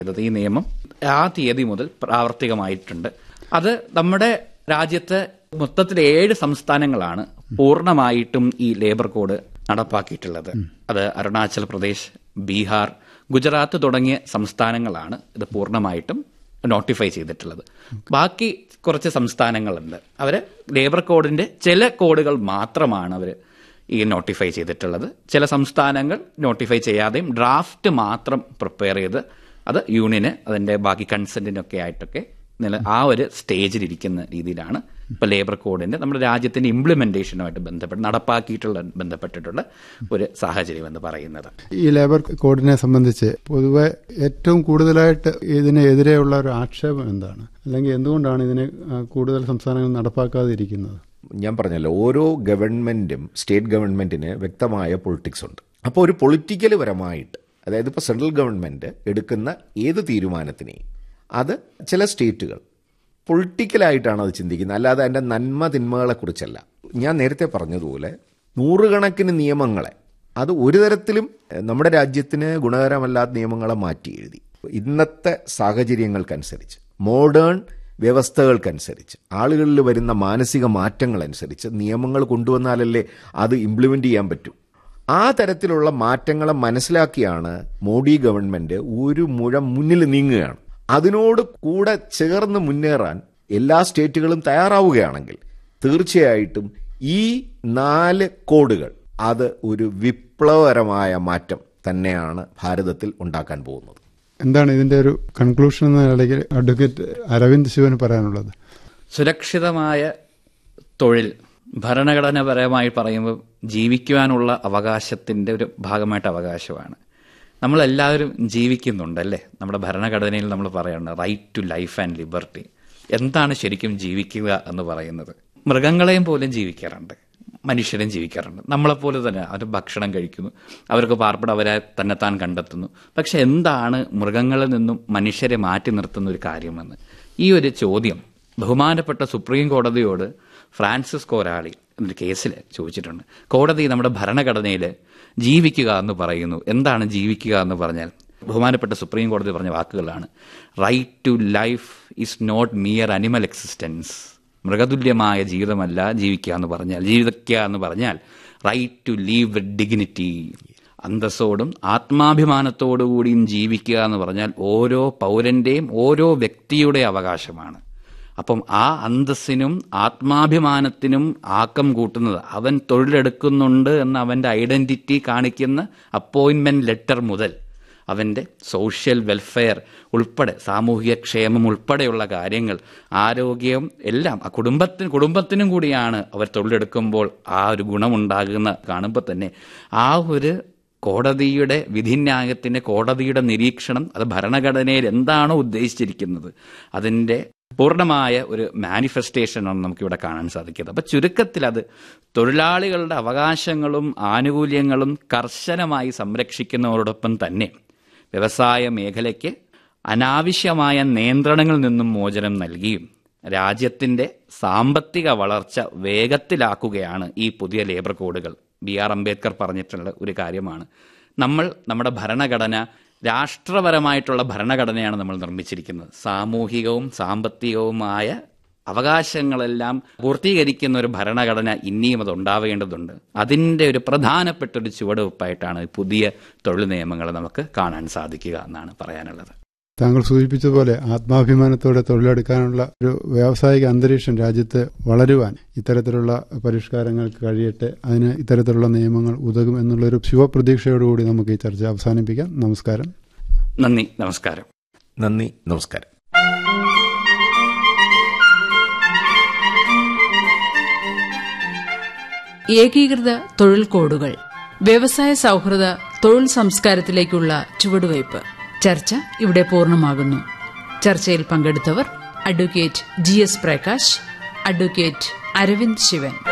ഈ നിയമം ആ തീയതി മുതൽ പ്രാവർത്തികമായിട്ടുണ്ട് അത് നമ്മുടെ രാജ്യത്ത് മൊത്തത്തിൽ ഏഴ് സംസ്ഥാനങ്ങളാണ് പൂർണ്ണമായിട്ടും ഈ ലേബർ കോഡ് നടപ്പാക്കിയിട്ടുള്ളത് അത് അരുണാചൽ പ്രദേശ് ബീഹാർ ഗുജറാത്ത് തുടങ്ങിയ സംസ്ഥാനങ്ങളാണ് ഇത് പൂർണ്ണമായിട്ടും നോട്ടിഫൈ ചെയ്തിട്ടുള്ളത് ബാക്കി കുറച്ച് സംസ്ഥാനങ്ങളുണ്ട് അവർ ലേബർ കോഡിന്റെ ചില കോഡുകൾ മാത്രമാണ് അവർ ഈ നോട്ടിഫൈ ചെയ്തിട്ടുള്ളത് ചില സംസ്ഥാനങ്ങൾ നോട്ടിഫൈ ചെയ്യാതെയും ഡ്രാഫ്റ്റ് മാത്രം പ്രിപ്പയർ ചെയ്ത് അത് യൂണിയന് അതിന്റെ ബാക്കി കൺസെന്റിനൊക്കെ ആയിട്ടൊക്കെ നില ആ ഒരു സ്റ്റേജിൽ ഇരിക്കുന്ന രീതിയിലാണ് ഇപ്പൊ ലേബർ കോഡിന്റെ നമ്മുടെ രാജ്യത്തിന്റെ ഇംപ്ലിമെന്റേഷനുമായിട്ട് ബന്ധപ്പെട്ട് നടപ്പാക്കിയിട്ടുള്ള ബന്ധപ്പെട്ടിട്ടുള്ള ഒരു സാഹചര്യം എന്ന് പറയുന്നത് ഈ ലേബർ കോഡിനെ സംബന്ധിച്ച് പൊതുവെ ഏറ്റവും കൂടുതലായിട്ട് ഇതിനെതിരെയുള്ള ഒരു ആക്ഷേപം എന്താണ് അല്ലെങ്കിൽ എന്തുകൊണ്ടാണ് ഇതിനെ ആ, കൂടുതൽ സംസ്ഥാനങ്ങൾ നടപ്പാക്കാതിരിക്കുന്നത് ഞാൻ പറഞ്ഞല്ലോ ഓരോ ഗവൺമെന്റും സ്റ്റേറ്റ് ഗവൺമെന്റിന് വ്യക്തമായ പൊളിറ്റിക്സ് ഉണ്ട് അപ്പോൾ ഒരു പൊളിറ്റിക്കൽ പരമായിട്ട് അതായത് ഇപ്പോൾ സെൻട്രൽ ഗവൺമെന്റ് എടുക്കുന്ന ഏത് തീരുമാനത്തിനെയും അത് ചില സ്റ്റേറ്റുകൾ പൊളിറ്റിക്കലായിട്ടാണ് അത് ചിന്തിക്കുന്നത് അല്ലാതെ അതിൻ്റെ നന്മ തിന്മകളെക്കുറിച്ചല്ല ഞാൻ നേരത്തെ പറഞ്ഞതുപോലെ നൂറുകണക്കിന് നിയമങ്ങളെ അത് ഒരു തരത്തിലും എഹ്, നമ്മുടെ രാജ്യത്തിന് ഗുണകരമല്ലാത്ത നിയമങ്ങളെ മാറ്റി എഴുതി ഇന്നത്തെ സാഹചര്യങ്ങൾക്കനുസരിച്ച് മോഡേൺ വ്യവസ്ഥകൾക്കനുസരിച്ച് ആളുകളിൽ വരുന്ന മാനസിക മാറ്റങ്ങളനുസരിച്ച് നിയമങ്ങൾ കൊണ്ടുവന്നാലല്ലേ അത് ഇംപ്ലിമെന്റ് ചെയ്യാൻ പറ്റൂ ആ തരത്തിലുള്ള മാറ്റങ്ങളെ മനസ്സിലാക്കിയാണ് മോഡി ഗവൺമെന്റ് ഒരു മുഴം മുന്നിൽ നീങ്ങുകയാണ് അതിനോട് കൂടെ ചേർന്ന് മുന്നേറാൻ എല്ലാ സ്റ്റേറ്റുകളും തയ്യാറാവുകയാണെങ്കിൽ തീർച്ചയായിട്ടും ഈ നാല് കോഡുകൾ അത് ഒരു വിപ്ലവകരമായ മാറ്റം തന്നെയാണ് ഭാരതത്തിൽ ഉണ്ടാക്കാൻ പോകുന്നത് എന്താണ് ഇതിന്റെ ഒരു കൺക്ലൂഷൻ എന്ന നിലയ്ക്ക് അഡ്വക്കേറ്റ് അരവിന്ദ് ശിവന് പറയാനുള്ളത് സുരക്ഷിതമായ തൊഴിൽ ഭരണഘടനാപരമായി പറയുമ്പോൾ ജീവിക്കുവാനുള്ള അവകാശത്തിന്റെ ഒരു ഭാഗമായിട്ട് അവകാശമാണ് നമ്മളെല്ലാവരും ജീവിക്കുന്നുണ്ടല്ലേ നമ്മുടെ ഭരണഘടനയിൽ നമ്മൾ പറയുന്നത് right to life and liberty എന്താണ് ശരിക്കും ജീവിക്കുക എന്ന് പറയുന്നത് മൃഗങ്ങളെയും പോലും ജീവിക്കാറുണ്ട് മനുഷ്യരും ജീവിക്കാറുണ്ട് നമ്മളെപ്പോലെ തന്നെ അവർ ഭക്ഷണം കഴിക്കുന്നു അവർക്ക് പാർപ്പിടം അവരെ തന്നെത്താൻ കണ്ടെത്തുന്നു പക്ഷെ എന്താണ് മൃഗങ്ങളിൽ നിന്നും മനുഷ്യരെ മാറ്റി നിർത്തുന്ന ഒരു കാര്യമെന്ന് ഈ ഒരു ചോദ്യം ബഹുമാനപ്പെട്ട സുപ്രീം കോടതിയോട് ഫ്രാൻസിസ് കോരാളി എന്നൊരു കേസിൽ ചോദിച്ചിട്ടുണ്ട് കോടതി നമ്മുടെ ഭരണഘടനയിൽ ജീവിക്കുക എന്ന് പറയുന്നു എന്താണ് ജീവിക്കുക എന്ന് പറഞ്ഞാൽ ബഹുമാനപ്പെട്ട സുപ്രീം കോടതി പറഞ്ഞ വാക്കുകളാണ് right to life is not mere animal existence മൃഗതുല്യമായ ജീവിതമല്ല ജീവിക്കുക എന്ന് പറഞ്ഞാൽ ജീവിക്കുക എന്ന് പറഞ്ഞാൽ right to live with dignity അന്തസ്സോടും ആത്മാഭിമാനത്തോടു കൂടിയും ജീവിക്കുക എന്ന് പറഞ്ഞാൽ ഓരോ പൗരന്റെയും ഓരോ വ്യക്തിയുടെ അവകാശമാണ് അപ്പം ആ അന്തസ്സിനും ആത്മാഭിമാനത്തിനും ആക്കം കൂട്ടുന്നത് അവൻ തൊഴിലെടുക്കുന്നുണ്ട് എന്ന അവന്റെ ഐഡന്റിറ്റി കാണിക്കുന്ന അപ്പോയിന്റ്മെന്റ് ലെറ്റർ മുതൽ അവന്റെ സോഷ്യൽ വെൽഫെയർ ഉൾപ്പെടെ സാമൂഹിക ക്ഷേമം ഉൾപ്പെടെയുള്ള കാര്യങ്ങൾ ആരോഗ്യം എല്ലാം ആ കുടുംബത്തിന് കുടുംബത്തിനും കൂടിയാണ് അവർ തൊഴിലെടുക്കുമ്പോൾ ആ ഒരു ഗുണമുണ്ടാകുന്ന കാണുമ്പോൾ തന്നെ ആ ഒരു കോടതിയുടെ വിധിന്യായത്തിന്റെ കോടതിയുടെ നിരീക്ഷണം അത് ഭരണഘടനയിൽ എന്താണോ ഉദ്ദേശിച്ചിരിക്കുന്നത് അതിന്റെ പൂർണ്ണമായ ഒരു മാനിഫെസ്റ്റേഷനാണ് നമുക്കിവിടെ കാണാൻ സാധിക്കുന്നത് അപ്പൊ ചുരുക്കത്തിൽ അത് തൊഴിലാളികളുടെ അവകാശങ്ങളും ആനുകൂല്യങ്ങളും കർശനമായി സംരക്ഷിക്കുന്നതോടൊപ്പം തന്നെ വ്യവസായ മേഖലയ്ക്ക് അനാവശ്യമായ നിയന്ത്രണങ്ങളിൽ നിന്നും മോചനം നൽകിയും രാജ്യത്തിന്റെ സാമ്പത്തിക വളർച്ച വേഗത്തിലാക്കുകയാണ് ഈ പുതിയ ലേബർ കോഡുകൾ ബി ആർ അംബേദ്കർ പറഞ്ഞിട്ടുള്ള ഒരു കാര്യമാണ് നമ്മൾ നമ്മുടെ ഭരണഘടന രാഷ്ട്രപരമായിട്ടുള്ള ഭരണഘടനയാണ് നമ്മൾ നിർമ്മിച്ചിരിക്കുന്നത് സാമൂഹികവും സാമ്പത്തികവുമായ അവകാശങ്ങളെല്ലാം പൂർത്തീകരിക്കുന്ന ഒരു ഭരണഘടന ഇനിയും അത് ഉണ്ടാവേണ്ടതുണ്ട് അതിന്റെ ഒരു പ്രധാനപ്പെട്ട ഒരു ചുവടുവെപ്പായിട്ടാണ് ഈ പുതിയ തൊഴിൽ നിയമങ്ങൾ നമുക്ക് കാണാൻ സാധിക്കുക എന്നാണ് പറയാനുള്ളത് താങ്കൾ സൂചിപ്പിച്ചതുപോലെ ആത്മാഭിമാനത്തോടെ തൊഴിലെടുക്കാനുള്ള ഒരു വ്യാവസായിക അന്തരീക്ഷം രാജ്യത്ത് വളരുവാൻ ഇത്തരത്തിലുള്ള പരിഷ്കാരങ്ങൾക്ക് കഴിയട്ടെ അതിന് ഇത്തരത്തിലുള്ള നിയമങ്ങൾ ഉതകും എന്നുള്ളൊരു ശുഭപ്രതീക്ഷയോടുകൂടി നമുക്ക് ഈ ചർച്ച അവസാനിപ്പിക്കാം നമസ്കാരം നന്ദി നമസ്കാരം നന്ദി നമസ്കാരം ഏകീകൃത തൊഴിൽ കോഡുകൾ വ്യവസായ സൗഹൃദ തൊഴിൽ സംസ്കാരത്തിലേക്കുള്ള ചുവടുവയ്പ് ചർച്ച ഇവിടെ പൂർണ്ണമാകുന്നു ചർച്ചയിൽ പങ്കെടുത്തവർ advocate G S Prakash advocate Aravind Shivan